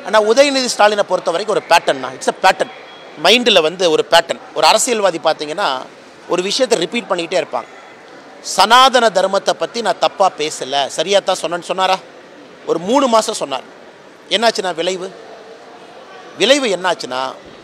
ஆனால் உதயநிதி ஸ்டாலினை பொறுத்த வரைக்கும் ஒரு பேட்டர்ன் தான் இட்ஸ் அ பேட்டர்ன் மைண்டில் வந்து ஒரு பேட்டர்ன் ஒரு அரசியல்வாதி பார்த்தீங்கன்னா ஒரு விஷயத்தை ரிப்பீட் பண்ணிக்கிட்டே இருப்பாங்க சனாதன தர்மத்தை பற்றி நான் தப்பாக பேசலை சரியாக தான் சொன்னேன்னு சொன்னாரா ஒரு மூணு மாதம் சொன்னார் என்னாச்சுன்னா விளைவு விளைவு என்னாச்சுன்னா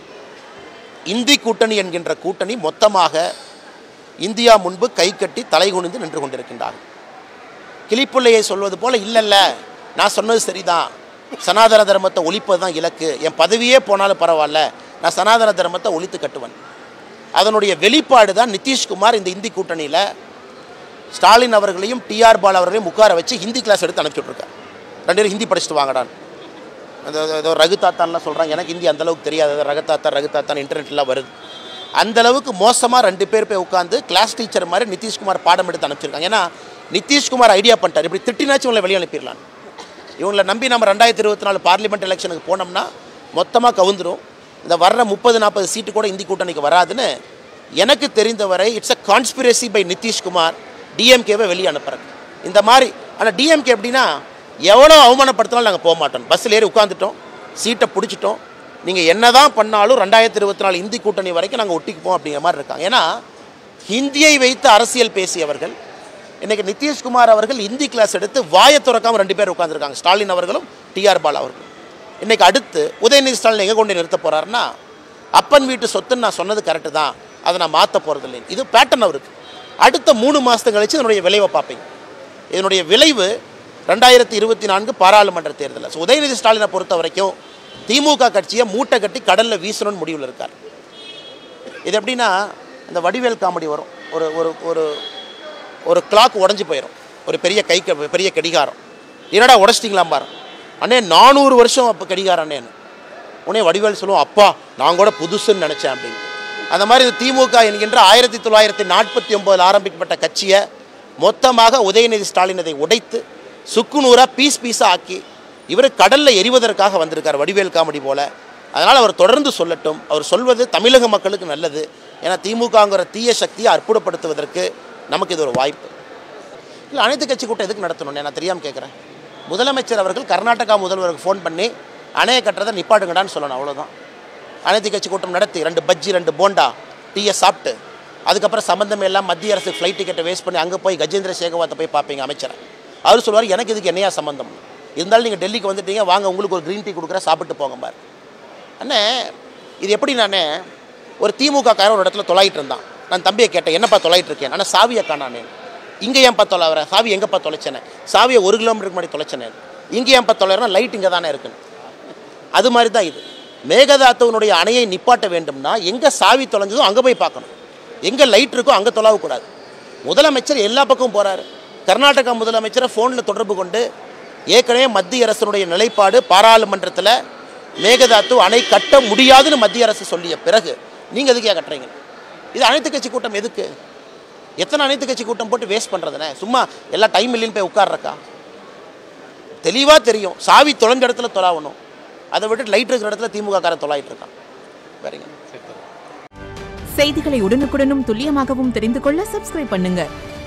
இந்தி கூட்டணி என்கின்ற கூட்டணி மொத்தமாக இந்தியா முன்பு கை கட்டி தலை குனிந்து நின்று கொண்டிருக்கின்றார் கிளிப்புள்ளையை சொல்வது போல இல்லைல்ல நான் சொன்னது சரிதான் சனாதன தர்மத்தை ஒழிப்பது தான் இலக்கு என் பதவியே போனாலும் பரவாயில்ல நான் சனாதன தர்மத்தை ஒழித்து கட்டுவேன் அதனுடைய வெளிப்பாடு தான் நிதிஷ்குமார் இந்த இந்தி கூட்டணியில் ஸ்டாலின் அவர்களையும் டிஆர் பால் அவர்களையும் உட்கார வச்சு ஹிந்தி கிளாஸ் எடுத்து அனுப்பிச்சுட்ருக்கார் ரெண்டு பேரும் ஹிந்தி படிச்சுட்டு வாங்கடான்னு அந்த ஏதோ ரகு தாத்தான்லாம் சொல்கிறாங்க எனக்கு ஹிந்தி அந்தளவுக்கு தெரியாது அது ரகு தாத்தா ரகு தாத்தான் இன்டர்நெட்லாம் வருது அந்த அளவுக்கு மோசமாக ரெண்டு பேர் போய் உட்காந்து கிளாஸ் டீச்சர் மாதிரி நிதிஷ்குமார் பாடம் எடுத்து அனுப்பிச்சிருக்காங்க ஏன்னா நிதிஷ்குமார் ஐடியா பண்ணிட்டார் இப்படி திட்டினாச்சும் இவங்களை வெளியே அனுப்பிடலாம் இவங்களை நம்பி நம்ம ரெண்டாயிரத்தி இருபத்தி நாலு பார்லிமெண்ட் எலெக்ஷனுக்கு போனோம்னா மொத்தமாக கவுந்துரும் இந்த வர்ற முப்பது நாற்பது சீட்டு கூட இந்தி கூட்டணிக்கு வராதுன்னு எனக்கு தெரிந்தவரை it's a conspiracy by Nitish Kumar டிஎம்கேவை வெளியே அனுப்புறாங்க இந்த மாதிரி ஆனால் டிஎம்கே எப்படின்னா எவ்வளோ அவமானப்படுத்தினாலும் நாங்கள் போக மாட்டோம் பஸ்ஸில் ஏறி உட்காந்துட்டோம் சீட்டை பிடிச்சிட்டோம் நீங்கள் என்ன தான் பண்ணாலும் ரெண்டாயிரத்தி இருபத்தி நாலு இந்தி கூட்டணி வரைக்கும் நாங்கள் ஒட்டிக்குப்போம் அப்படிங்கிற மாதிரி இருக்காங்க ஏன்னா ஹிந்தியை வைத்து அரசியல் பேசியவர்கள் இன்னைக்கு நிதிஷ்குமார் அவர்கள் ஹிந்தி கிளாஸ் எடுத்து வாயை திறக்காம ரெண்டு பேர் உட்காந்துருக்காங்க ஸ்டாலின் அவர்களும் டிஆர் பாலா அவர்களும் இன்னைக்கு அடுத்து உதயநிதி ஸ்டாலின் எங்கே கொண்டு நிறுத்த போறாருன்னா அப்பன் வீட்டு சொத்துன்னு நான் சொன்னது கரெக்டு தான் அதை நான் மாற்ற போகிறது இல்லை இது பேட்டர்ன் அவருக்கு அடுத்த மூணு மாதம் கழிச்சு இதனுடைய விளைவை பார்ப்பீங்க இதனுடைய விளைவு ரெண்டாயிரத்தி இருபத்தி நான்கு பாராளுமன்ற தேர்தலில் ஸோ உதயநிதி ஸ்டாலினை பொறுத்த வரைக்கும் திமுக கட்சியை மூட்டை கட்டி கடலில் வீசணும்னு முடிவில் இருக்கார் இது எப்படின்னா இந்த வடிவேல் காமெடி வரும் ஒரு ஒரு ஒரு ஒரு கிளாக் உடஞ்சி போயிடும் ஒரு பெரிய கை க- பெரிய கடிகாரம் என்னடா உடச்சிட்டிங்களாம் பாரு அண்ணே நானூறு வருஷம் அப்போ கடிகாரம் அண்ணேன்னு உடனே வடிவேல் சொல்லுவோம் அப்பா நான் கூட புதுசுன்னு நினச்சேன் அப்படின்னு அந்த மாதிரி இந்த திமுக என்கின்ற ஆயிரத்தி தொள்ளாயிரத்தி நாற்பத்தி ஒம்போதில் ஆரம்பிக்கப்பட்ட கட்சியை மொத்தமாக உதயநிதி ஸ்டாலின் அதை உடைத்து சுக்குநூறாக பீஸ் பீஸாக ஆக்கி இவர் கடலில் எரிவதற்காக வந்திருக்கார் வடிவேல் காமெடி போல அதனால் அவர் தொடர்ந்து சொல்லட்டும் அவர் சொல்வது தமிழக மக்களுக்கு நல்லது ஏன்னா திமுகங்கிற தீய சக்தியை அற்புதப்படுத்துவதற்கு நமக்கு இது ஒரு வாய்ப்பு இல்லை அனைத்து கட்சி கூட்டம் எதுக்கு நடத்தணும் நான் தெரியாமல் கேட்குறேன் முதலமைச்சர் அவர்கள் கர்நாடகா முதல்வருக்கு ஃபோன் பண்ணி அணையை கட்டுறதை நிப்பாட்டுங்கடான்னு சொல்லணும் அவ்வளோதான் அனைத்து கட்சி கூட்டம் நடத்தி ரெண்டு பஜ்ஜி ரெண்டு போண்டா டீயை சாப்பிட்டு அதுக்கப்புறம் சம்மந்தமே எல்லாம் மத்திய அரசு ஃப்ளைட் டிக்கெட்டை வேஸ்ட் பண்ணி அங்கே போய் கஜேந்திர சேகவாத்தை போய் பார்ப்பீங்க அமைச்சரை அவர் சொல்லுவார் எனக்கு இதுக்கு என்னையா சம்மந்தம் இருந்தாலும் நீங்கள் டெல்லிக்கு வந்துட்டீங்க வாங்க உங்களுக்கு ஒரு க்ரீன் டீ கொடுக்குற சாப்பிட்டு போங்க பாரு அண்ணே இது எப்படி நானே ஒரு திமுக காரன் ஒரு இடத்துல தொலையிட்டு இருந்தான் நான் தம்பியை கேட்டேன் என்னப்பா தொலையிட்டு இருக்கேன் ஆனால் சாவியை காணானே இங்கே ஏன்ப்பா தொலைவர சாவி எங்கேப்பா தொலைச்சேனே சாவியை ஒரு கிலோமீட்டருக்கு முன்னாடி தொலைச்சனே இங்கே ஏன்ப்பா தொலைறனா லைட் இங்கே தானே இருக்குன்னு அது மாதிரி தான் இது மேகதாத்துவனுடைய அணையை நிப்பாட்ட வேண்டும்னா எங்கே சாவி தொலைஞ்சதோ அங்கே போய் பார்க்கணும் எங்கே லைட் இருக்கோ அங்கே தொலைவக்கூடாது முதலமைச்சர் எல்லா பக்கமும் போகிறாரு கர்நாடகா முதலமைச்சரை ஃபோனில் தொடர்பு கொண்டு ஏற்கனவே மத்திய அரசினுடைய நிலைப்பாடு பாராளுமன்றத்தில் மேகதாத்து அணை கட்ட முடியாதுன்னு மத்திய அரசு சொல்லிய பிறகு நீங்கள் எதுக்கே கட்டுறீங்க இது அனைத்து கட்சி கூட்டம் எதுக்கு எத்தனை அனைத்து கட்சி கூட்டம் போட்டு வேஸ்ட் பண்ணுறதுனே சும்மா எல்லா டைம் இல்லைன்னு போய் உட்கார்றக்கா தெளிவாக தெரியும் சாவி தொலைஞ்ச இடத்துல தொலாவணும் அதை விட்டு லைட் இருக்கிற இடத்துல திமுக காரன் தொலாயிட்டு இருக்கான் வேறங்க செய்திகளை உடனுக்குடனும் துல்லியமாகவும் தெரிந்து கொள்ள சப்ஸ்கிரைப் பண்ணுங்க